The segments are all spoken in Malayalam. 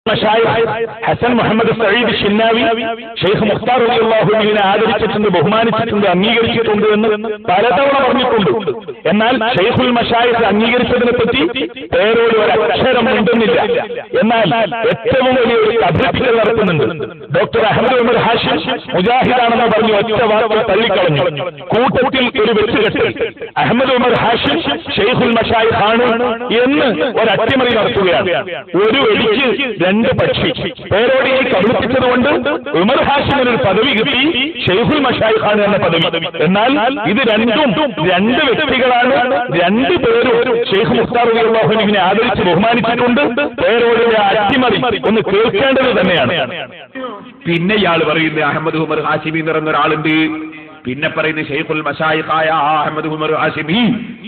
മഷായിഖ് ഹസൻ മുഹമ്മദ് സയ്യിദ് ഷിന്നാവി ഷെയ്ഖ് മുഖ്താർ അള്ളാഹുവിനെ ആദരിച്ചിട്ടുണ്ട് ബഹുമാനിച്ചിട്ടുണ്ട് അംഗീകരിച്ചിട്ടുണ്ട് എന്ന് പലതവണ പറഞ്ഞിട്ടുണ്ട് എന്നാൽ ഷെയ്ഖുൽ മഷായിഖ് അംഗീകരിച്ചതിനെ പറ്റി പേരോട് ഒരു അക്ഷരം ഉണ്ടെന്നില്ല എന്നാൽ ഏറ്റവും വലിയ ഒരു കഥകൾ നടത്തുന്നുണ്ട് ഡോക്ടർ അഹമ്മദ് ഉമർ ഹാഷിം മുജാഹിദാണെന്ന് പറഞ്ഞു ഒറ്റ വാക്ക് തള്ളിക്കളഞ്ഞു കൂട്ടത്തിൽ ഒരു വെച്ചുകെട്ട് അഹമ്മദ് ഉമർ ഹാഷിം ഷെയ്ഖുൽ മഷായിഖ് ആണ് എന്ന് ഒരു അട്ടിമറി നടത്തുകയാണ് ഒരു വെടിക്ക് രണ്ട് പക്ഷി പേരോടെ ഈ കബളിപ്പിച്ചതുകൊണ്ട് ഉമർ ഹാഷിമിന് ഒരു പദവി കിട്ടി ഷെയ്ഖുൽ മഷായിഖ് ആണ് എന്ന പദവി എന്നാൽ ഇത് രണ്ടും രണ്ട് വ്യക്തികളാണ് രണ്ട് പേരും ഷെയ്ഖ് മുഖ്താർ അള്ളാഹുവിനെ ആദരിച്ച് ബഹുമാനിച്ചിട്ടുണ്ട് പേരോടെ അട്ടിമറി ഒന്ന് കേൾക്കേണ്ടത് തന്നെയാണ് പിന്നെ ഇയാൾ പറയുന്നത് അഹമ്മദ് ഉമർ ഹാഷിമി എന്ന് പറയുന്ന ഒരാളുണ്ട് പിന്നെ പറയുന്നത് ഷെയ്ഖുൽ മഷായിഖായ അഹമ്മദ് ഉമർ ഹാഷിമി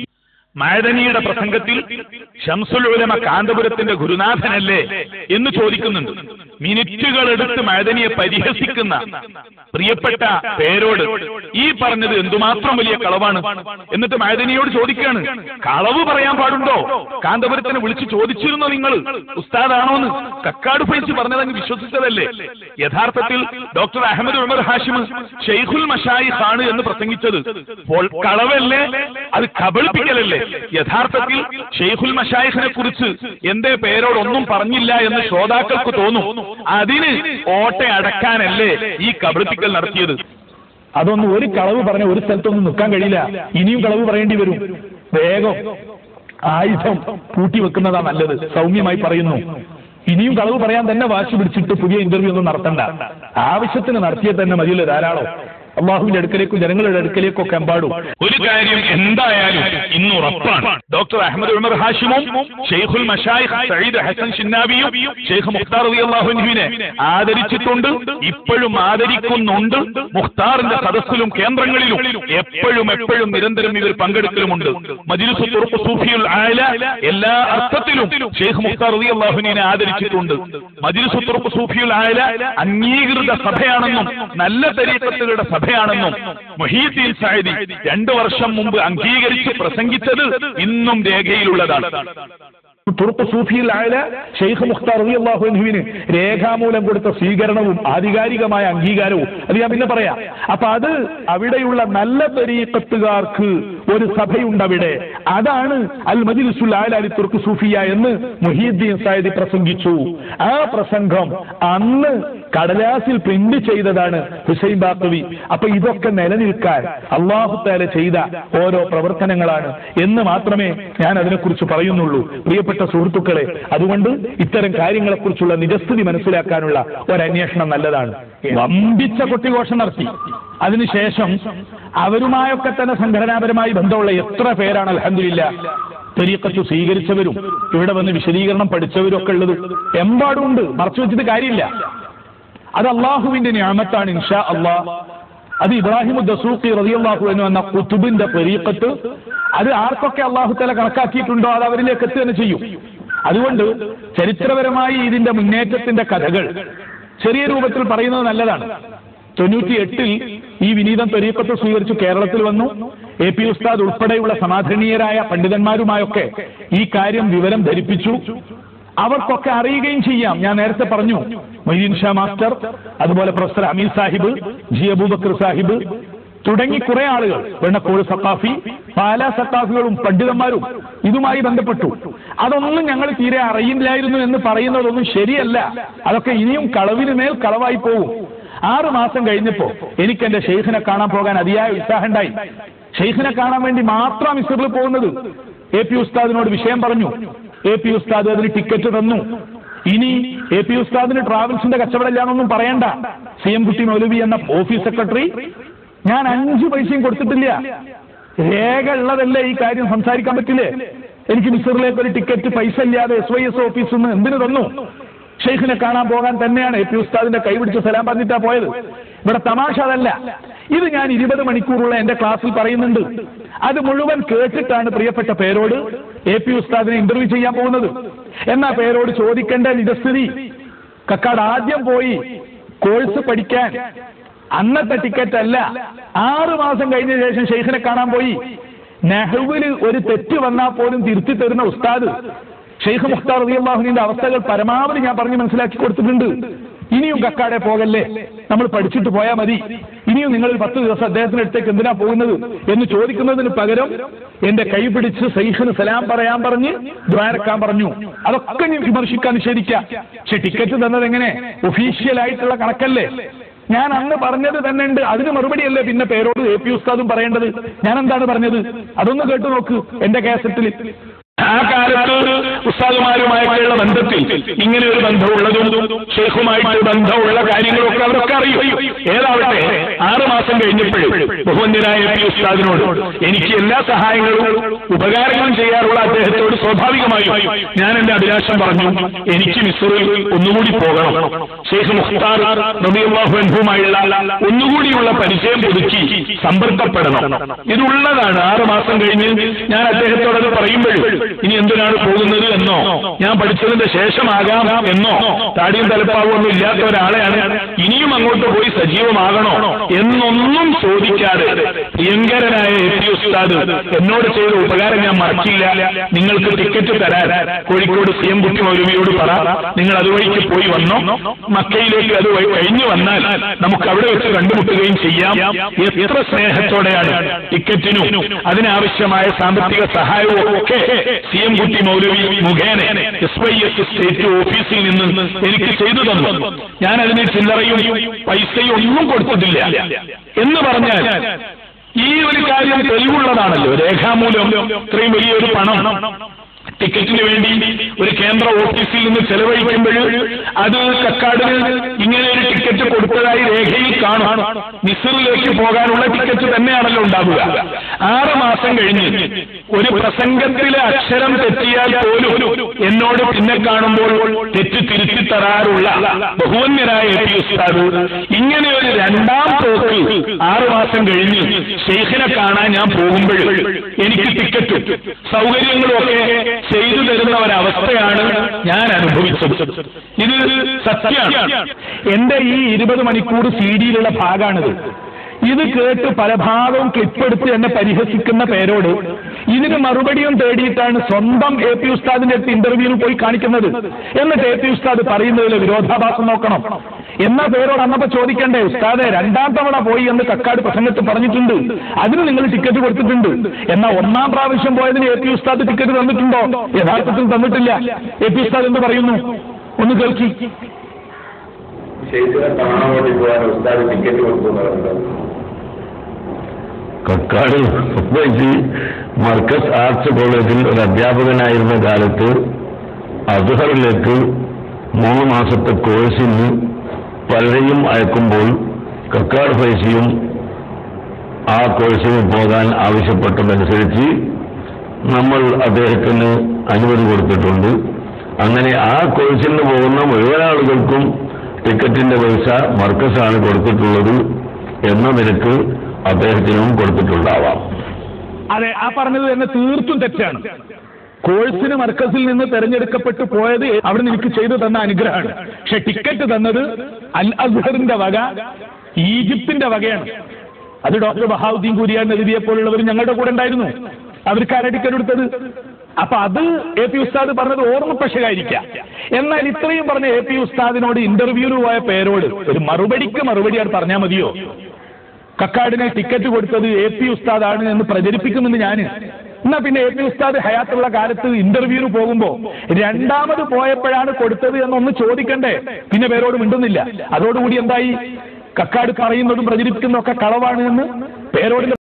മഴദനിയുടെ പ്രസംഗത്തിൽ ഷംസുൽ ഉലമ കാന്തപുരത്തിന്റെ ഗുരുനാഥനല്ലേ എന്ന് ചോദിക്കുന്നുണ്ട് മിനിറ്റുകൾ എടുത്ത് മഴദനിയെ പരിഹസിക്കുന്ന പ്രിയപ്പെട്ട പേരോട് ഈ പറഞ്ഞത് എന്തുമാത്രം വലിയ കളവാണ് എന്നിട്ട് മഴദനിയോട് ചോദിക്കുകയാണ് കളവ് പറയാൻ പാടുണ്ടോ കാന്തപുരത്തിനെ വിളിച്ച് ചോദിച്ചിരുന്നോ നിങ്ങൾ ഉസ്താദാണോന്ന് കക്കാട് പൈസ പറഞ്ഞതങ്ങ് വിശ്വസിച്ചതല്ലേ യഥാർത്ഥത്തിൽ ഡോക്ടർ അഹമ്മദ് ഉമർ ഹാഷിം ഷെയ്ഖുൽ മഷായിഖ് ആണ് എന്ന് പ്രസംഗിച്ചത് അപ്പോൾ കളവല്ലേ അത് കബളിപ്പിക്കലല്ലേ യഥാർത്ഥത്തിൽ ഷെയ്ഖുൽ മഷായിഖിനെ കുറിച്ച് എന്തേ പേരോട് ഒന്നും പറഞ്ഞില്ല എന്ന് ശ്രോതാക്കൾക്ക് തോന്നും അതിന് ഓട്ട അടക്കാനല്ലേ ഈ കബളിപ്പിക്കൽ നടത്തിയത് അതൊന്നും ഒരു കളവ് പറഞ്ഞ ഒരു സ്ഥലത്തൊന്നും നിൽക്കാൻ കഴിയില്ല ഇനിയും കളവ് പറയേണ്ടി വരും വേഗം ആയുധം പൂട്ടി വെക്കുന്നതാ നല്ലത് സൗമ്യമായി പറയുന്നു ഇനിയും കളവ് പറയാൻ തന്നെ വാശി പിടിച്ചിട്ട് പുതിയ ഇന്റർവ്യൂ ഒന്നും നടത്തണ്ട ആവശ്യത്തിന് നടത്തിയത് തന്നെ മതിയല്ലോ ധാരാളം അള്ളാഹുവിന്റെ അടുക്കലേക്കും ജനങ്ങളുടെ അടുക്കലേക്കും ഒക്കെ എമ്പാടും ഒരു കാര്യം എന്തായാലും ഇന്ന് ഉറപ്പാണ് ഡോക്ടർ അഹമ്മദ് ഉമർ ഹാഷിമും ഷെയ്ഖുൽ മഷായിഖ് സയ്യിദ് ഹസൻ ഷിന്നാബിയും ഷെയ്ഖ് മുഖ്താർ അലി അള്ളാഹുവിനെ ആദരിച്ചിട്ടുണ്ട് ഇപ്പോഴും ആദരിക്കുന്നുണ്ട് മുഖ്താറിന്റെ സദസ്സിലും കേന്ദ്രങ്ങളിലും എപ്പോഴും എപ്പോഴും നിരന്തരം ഇവർ പങ്കെടുക്കലുമുണ്ട് മജിലിസ് തുറപ്പ് സൂഫിയുൽ ആല എല്ലാ അർത്ഥത്തിലും ഷെയ്ഖ് മുഖ്താർ അലി അള്ളാഹുവിനെ ആദരിച്ചിട്ടുണ്ട് മജിലിസ് തുറപ്പ് സൂഫിയുൽ ആല അംഗീകൃത സഭയാണെന്നും നല്ല തരീക്കത്തുകളുടെ സഭയാണെന്നും മൊഹീദ്ദീൻ സാഹിദി രണ്ടു വർഷം മുമ്പ് അംഗീകരിച്ച് പ്രസംഗിച്ചത് ഇന്നും രേഖയിലുള്ളതാണ് തുറുപ്പ് സൂഫിയിൽ ആയ ഷെയ്ഖ് മുഖ്താർ അള്ളാഹുവിന് രേഖാമൂലം കൊടുത്ത സ്വീകരണവും ആധികാരികമായ അംഗീകാരവും അത് ഞാൻ പിന്നെ പറയാം അപ്പൊ അത് അവിടെയുള്ള നല്ല തരീക്കത്തുകാർക്ക് ഒരു സഭയുണ്ട് അവിടെ അതാണ് അൽ മജിലിസുൽ ആല അലി തുർക്ക് സൂഫിയ എന്ന് മുഹീദ്ദീൻ സായദി പ്രസംഗിച്ചു ആ പ്രസംഗം അന്ന് കടലാസിൽ പ്രിന്റ് ചെയ്തതാണ് ഹുസൈൻ ബാക്കവി അപ്പൊ ഇതൊക്കെ നിലനിൽക്കാൻ അള്ളാഹു താല ചെയ്ത ഓരോ പ്രവർത്തനങ്ങളാണ് എന്ന് മാത്രമേ ഞാൻ അതിനെക്കുറിച്ച് പറയുന്നുള്ളൂ പ്രിയപ്പെട്ട സുഹൃത്തുക്കളെ അതുകൊണ്ട് ഇത്തരം കാര്യങ്ങളെക്കുറിച്ചുള്ള നിജസ്ഥിതി മനസ്സിലാക്കാനുള്ള ഒരു അന്വേഷണം നല്ലതാണ് വമ്പിച്ച കൊട്ടിഘോഷം നടത്തി അതിനുശേഷം അവരുമായൊക്കെ തന്നെ സംഘടനാപരമായി ബന്ധമുള്ള എത്ര പേരാണ് അലഹമില്ല തെരീക്കത്ത് സ്വീകരിച്ചവരും ഇവിടെ വന്ന് വിശദീകരണം പഠിച്ചവരും ഒക്കെ ഉള്ളത് എമ്പാടുണ്ട് മറച്ചു വെച്ചിട്ട് കാര്യമില്ല അത് അള്ളാഹുവിന്റെ ഞാമത്താണ് ഇൻഷാ അള്ളാഹ് അത് ഇബ്രാഹിം ദസൂഖി റളിയല്ലാഹു അൻഹു എന്ന കുത്തുബിന്റെ പരീക്കത്ത് അത് ആർക്കൊക്കെ അള്ളാഹു തല കണക്കാക്കിയിട്ടുണ്ടോ അത് അവരിലേക്ക് എത്തുക തന്നെ ചെയ്യും അതുകൊണ്ട് ചരിത്രപരമായി ഇതിന്റെ മുന്നേറ്റത്തിന്റെ കഥകൾ ചെറിയ രൂപത്തിൽ പറയുന്നത് നല്ലതാണ് തൊണ്ണൂറ്റി എട്ടിൽ ഈ വിനീതം ത്വരീക്കത്ത് സ്വീകരിച്ചു കേരളത്തിൽ വന്നു എ പി ഉസ്താദ് ഉൾപ്പെടെയുള്ള സമാധരണീയരായ പണ്ഡിതന്മാരുമായൊക്കെ ഈ കാര്യം വിവരം ധരിപ്പിച്ചു അവർക്കൊക്കെ അറിയുകയും ചെയ്യാം ഞാൻ നേരത്തെ പറഞ്ഞു മൊയ്തീൻ ഷാ മാസ്റ്റർ അതുപോലെ പ്രൊഫസർ അമീർ സാഹിബ് ജി അബൂബക്കർ സാഹിബ് തുടങ്ങി കുറെ ആളുകൾ വെണ്ണക്കോട് സത്താഫി പാലാ സത്താഫികളും പണ്ഡിതന്മാരും ഇതുമായി ബന്ധപ്പെട്ടു അതൊന്നും ഞങ്ങൾ തീരെ അറിയില്ലായിരുന്നു എന്ന് പറയുന്നതൊന്നും ശരിയല്ല അതൊക്കെ ഇനിയും കളവിന് മേൽ കളവായി പോകും ആറു മാസം കഴിഞ്ഞപ്പോ എനിക്ക് എന്റെ ഷെയ്ഖിനെ കാണാൻ പോകാൻ അതിയായ ഉത്സാഹമുണ്ടായി ഷെയ്ഖിനെ കാണാൻ വേണ്ടി മാത്രം മിസറിൽ പോകുന്നത് എ പി ഉസ്താദിനോട് വിഷയം പറഞ്ഞു എ പി ഉസ്താദ് അതിന് ടിക്കറ്റ് തന്നു ഇനി എ പി ഉസ്താദിന് ട്രാവൽസിന്റെ കച്ചവടമില്ലാന്നൊന്നും പറയണ്ട സി എം കുട്ടി മൗലവി എന്ന ഓഫീസ് സെക്രട്ടറി ഞാൻ അഞ്ചു പൈസയും കൊടുത്തിട്ടില്ല രേഖ ഉള്ളതല്ലേ ഈ കാര്യം സംസാരിക്കാൻ പറ്റില്ലേ എനിക്ക് മിസറിലേക്ക് ഒരു ടിക്കറ്റ് പൈസ ഇല്ലാതെ എസ് വൈ എസ് ഓഫീസിൽ നിന്ന് എന്തിനു തന്നു ഷെയ്ഖിനെ കാണാൻ പോകാൻ തന്നെയാണ് എ പി ഉസ്താദിന്റെ കൈപിടിച്ച് സലാം പറഞ്ഞിട്ടാ പോയത് ഇവിടെ തമാശ അതല്ല ഇത് ഞാൻ ഇരുപത് മണിക്കൂറുള്ള എന്റെ ക്ലാസ്സിൽ പറയുന്നുണ്ട് അത് മുഴുവൻ കേട്ടിട്ടാണ് പ്രിയപ്പെട്ട പേരോട് എ പി ഉസ്താദിനെ ഇന്റർവ്യൂ ചെയ്യാൻ പോകുന്നത് എന്നാ പേരോട് ചോദിക്കേണ്ട നിജസ്ഥിതി കക്കാട് ആദ്യം പോയി കോഴ്സ് പഠിക്കാൻ അന്നത്തെ ടിക്കറ്റ് അല്ല ആറു മാസം കഴിഞ്ഞ ശേഷം ഷെയ്ഖിനെ കാണാൻ പോയി നെഹ്റുവിൽ ഒരു തെറ്റ് വന്നാൽ പോലും തിരുത്തി തരുന്ന ഉസ്താദ് ഷെയ്ഖ് മുഖ്താർ റളിയല്ലാഹുവിന്റെ അവസ്ഥകൾ പരമാവധി ഞാൻ പറഞ്ഞ് മനസ്സിലാക്കി കൊടുത്തിട്ടുണ്ട് ഇനിയും കക്കാടെ പോകല്ലേ നമ്മൾ പഠിച്ചിട്ട് പോയാൽ മതി ഇനിയും നിങ്ങൾ ഒരു പത്ത് ദിവസം അദ്ദേഹത്തിന്റെ അടുത്തേക്ക് എന്തിനാ പോകുന്നത് എന്ന് ചോദിക്കുന്നതിന് പകരം എന്റെ കൈ പിടിച്ച് സൈഖിന് സലാം പറയാൻ പറഞ്ഞ് ദ്വാരക്കാൻ പറഞ്ഞു അതൊക്കെ ഞാൻ വിമർശിക്കാൻ നിഷേധിക്കാം പക്ഷെ ടിക്കറ്റ് തന്നത് എങ്ങനെ ഒഫീഷ്യൽ ആയിട്ടുള്ള കണക്കല്ലേ ഞാൻ അന്ന് പറഞ്ഞത് തന്നെ ഉണ്ട് അതിന് മറുപടിയല്ലേ പിന്നെ പേരോട് എ പി ഉസ്താദും പറയേണ്ടത് ഞാൻ എന്താണ് പറഞ്ഞത് അതൊന്ന് കേട്ടു നോക്ക് എന്റെ കാസറ്റിൽ ആ കാലത്ത് ഉസ്താദുമാരുമായിട്ടുള്ള ബന്ധത്തിൽ ഇങ്ങനെ ഒരു ബന്ധമുള്ളതും ഷെയ്ഖുമായിട്ട് ബന്ധമുള്ള കാര്യങ്ങളൊക്കെ അവരൊക്കെ അറിയും ഏതാവട്ടെ ആറ് മാസം കഴിഞ്ഞപ്പോഴും ബഹുവന്യനായ പി ഉസ്താദിനോട് എനിക്ക് എല്ലാ സഹായങ്ങളും ഉപകാരങ്ങളും ചെയ്യാറുള്ള അദ്ദേഹത്തോട് സ്വാഭാവികമായും ഞാൻ എന്റെ അഭിലാഷം പറഞ്ഞു എനിക്ക് മിസ്റിൽ ഒന്നുകൂടി പോകണം ഷെയ്ഖ് മുഖ്താർ റബിയുള്ളാഹു അൻഹുമായുള്ള ഒന്നുകൂടിയുള്ള പരിചയം പുതുക്കി സമ്പർക്കപ്പെടണം ഇതുള്ളതാണ് ആറ് മാസം കഴിഞ്ഞ് ഞാൻ അദ്ദേഹത്തോട് അത് പറയുമ്പോഴും ഇനി എന്തിനാണ് പോകുന്നത് എന്നോ ഞാൻ പഠിച്ചതിന്റെ ശേഷമാകാം എന്നോ താടിയും തലപ്പാവൊന്നും ഇല്ലാത്ത ഒരാളെയാണ് ഇനിയും അങ്ങോട്ട് പോയി സജീവമാകണോ എന്നൊന്നും ചോദിക്കാതെ പ്രിയങ്കരനായ എ പി ഉസ്താദ് എന്നോട് ചെയ്ത ഉപകാരം ഞാൻ മറക്കില്ല നിങ്ങൾക്ക് ടിക്കറ്റ് തരാൻ കോഴിക്കോട് സി എം കുട്ടി മൗലവിയോട് പറ നിങ്ങൾ അതുവഴിക്ക് പോയി വന്നോ മക്കയിലേക്ക് അത് വഴി കഴിഞ്ഞു വന്നാൽ നമുക്ക് അവിടെ വെച്ച് കണ്ടുമുട്ടുകയും ചെയ്യാം എത്ര സ്നേഹത്തോടെയാണ് ടിക്കറ്റിനും അതിനാവശ്യമായ സാമ്പത്തിക സഹായവും ഒക്കെ സി എം കുട്ടി മൗലവി മുഖേന എസ് വൈ എസ് സ്റ്റേറ്റ് ഓഫീസിൽ നിന്ന് എനിക്ക് ചെയ്തു തന്നു ഞാൻ അതിന് ചില്ലറയും പൈസയും ഒന്നും കൊടുത്തിട്ടില്ല എന്ന് പറഞ്ഞാൽ ഈ ഒരു കാര്യം തെളിവുള്ളതാണല്ലോ രേഖാമൂലം ഇത്രയും വലിയൊരു പണം ടിക്കറ്റിന് വേണ്ടി ഒരു കേന്ദ്ര ഓഫീസിൽ നിന്ന് ചെലവഴിക്കുമ്പോൾ അത് കക്കാടിന് ഇങ്ങനെ ഒരു ടിക്കറ്റ് കൊടുത്തതായി രേഖയിൽ കാണും മിസറിലേക്ക് പോകാനുള്ള ടിക്കറ്റ് തന്നെയാണല്ലോ ഉണ്ടാവുക ആറ് മാസം കഴിഞ്ഞ് ഒരു പ്രസംഗത്തിലെ അക്ഷരം തെറ്റിയാൽ പോലും എന്നോട് പിന്നെ കാണുമ്പോൾ തെറ്റ് തിരുത്തി തരാറുള്ള ബഹുവന്യരായ എ പി ഉസ്താദ് ഇങ്ങനെ ഒരു രണ്ടാം പോക്ക് ആറ് മാസം കഴിഞ്ഞ് ഷെയ്ഖിനെ കാണാൻ ഞാൻ പോകുമ്പോൾ എനിക്ക് ടിക്കറ്റും സൗകര്യങ്ങളും ഒക്കെ ചെയ്തു തരുന്ന ഒരവസ്ഥയാണ് ഞാൻ അനുഭവിച്ചത് ഇത് സത്യമാണ് എന്റെ ഈ ഇരുപത് മണിക്കൂർ സി ഡിയിലുള്ള ഭാഗമാണിത് ഇത് കേട്ട് പല ഭാഗവും ക്ലിപ്പെടുത്ത് എന്നെ പരിഹസിക്കുന്ന പേരോട് ഇതിന് മറുപടിയും തേടിയിട്ടാണ് സ്വന്തം എ പി ഉസ്താദിന്റെ അടുത്ത് ഇന്റർവ്യൂവിൽ പോയി കാണിക്കുന്നത് എന്നിട്ട് എ പി ഉസ്താദ് പറയുന്നതിൽ വിരോധാഭാസം നോക്കണം എന്നാ പേരോട് അന്നപ്പോ ചോദിക്കണ്ടേ ഉസ്താദെ രണ്ടാം തവണ പോയി എന്ന് കക്കാട് പ്രസംഗത്തിൽ പറഞ്ഞിട്ടുണ്ട് അതിന് നിങ്ങൾ ടിക്കറ്റ് കൊടുത്തിട്ടുണ്ട് എന്നാ ഒന്നാം പ്രാവശ്യം പോയതിന് എ പി ഉസ്താദ് ടിക്കറ്റ് തന്നിട്ടുണ്ടോ യഥാർത്ഥത്തിൽ തന്നിട്ടില്ല എ പി ഉസ്താദ് എന്ന് പറയുന്നു ഒന്ന് കേൾക്കി ഷെയ്ഖിനെ കാണാൻ വേണ്ടി പോകാൻ ഉസ്താദ് ടിക്കറ്റ് കൊടുത്തു എന്ന് പറയുന്നത് കക്കാട് വെച്ച് മർക്കസ് ആർട്സ് കോളേജിൽ ഒരു അധ്യാപകനായിരുന്ന കാലത്ത് അസുഹറിലേക്ക് മൂന്ന് മാസത്തെ കോഴ്സിന് പലരെയും അയക്കുമ്പോൾ കക്കാട് ഫൈസിയും ആ കോഴ്സിന് പോകാൻ ആവശ്യപ്പെട്ടതനുസരിച്ച് നമ്മൾ അദ്ദേഹത്തിന് അനുമതി കൊടുത്തിട്ടുണ്ട് അങ്ങനെ ആ കോഴ്സിന് പോകുന്ന മുഴുവൻ ആളുകൾക്കും ടിക്കറ്റിന്റെ പൈസ മർക്കസാണ് കൊടുത്തിട്ടുള്ളത് എന്ന നിലക്ക് അദ്ദേഹത്തിനും കൊടുത്തിട്ടുണ്ടാവാം അതെ ആ പറഞ്ഞത് തന്നെ തീർത്തും തെറ്റാണ് കോഴ്സിന് മർക്കസിൽ നിന്ന് തെരഞ്ഞെടുക്കപ്പെട്ടു പോയത് അവിടെ എനിക്ക് ചെയ്തു തന്ന അനുഗ്രഹമാണ് പക്ഷെ ടിക്കറ്റ് തന്നത് അൽ അസ്ഹറിന്റെ വക ഈജിപ്തിന്റെ വകയാണ് അത് ഡോക്ടർ ബഹാവുദ്ദീൻ കുരിയാൻ എഴുതിയെ പോലുള്ളവർ ഞങ്ങളുടെ കൂടെ ഉണ്ടായിരുന്നു അവർക്കാരാ ടിക്കറ്റ് എടുത്തത് അപ്പൊ അത് എ പി ഉസ്താദ് പറഞ്ഞത് ഓർമ്മപ്പശകായിരിക്കാം എന്നാൽ ഇത്രയും പറഞ്ഞ എ പി ഉസ്താദിനോട് ഇന്റർവ്യൂവിന് പോയ പേരോട് ഒരു മറുപടിക്ക് മറുപടി അത് പറഞ്ഞാൽ മതിയോ കക്കാടിന് ടിക്കറ്റ് കൊടുത്തത് എ പി ഉസ്താദാണ് എന്ന് പ്രചരിപ്പിക്കുന്നുണ്ട് ഞാൻ എന്നാ പിന്നെ എ പി ഉസ്താദ് ഹയാത്തുള്ള കാലത്ത് ഇന്റർവ്യൂവിന് പോകുമ്പോ രണ്ടാമത് പോയപ്പോഴാണ് കൊടുത്തത് എന്നൊന്ന് ചോദിക്കണ്ടേ പിന്നെ പേരോട് മിണ്ടുന്നില്ല അതോടുകൂടി എന്തായി കക്കാട് പറയുന്നതും പ്രചരിപ്പിക്കുന്നതും ഒക്കെ കളവാണ് എന്ന് പേരോടിന്റെ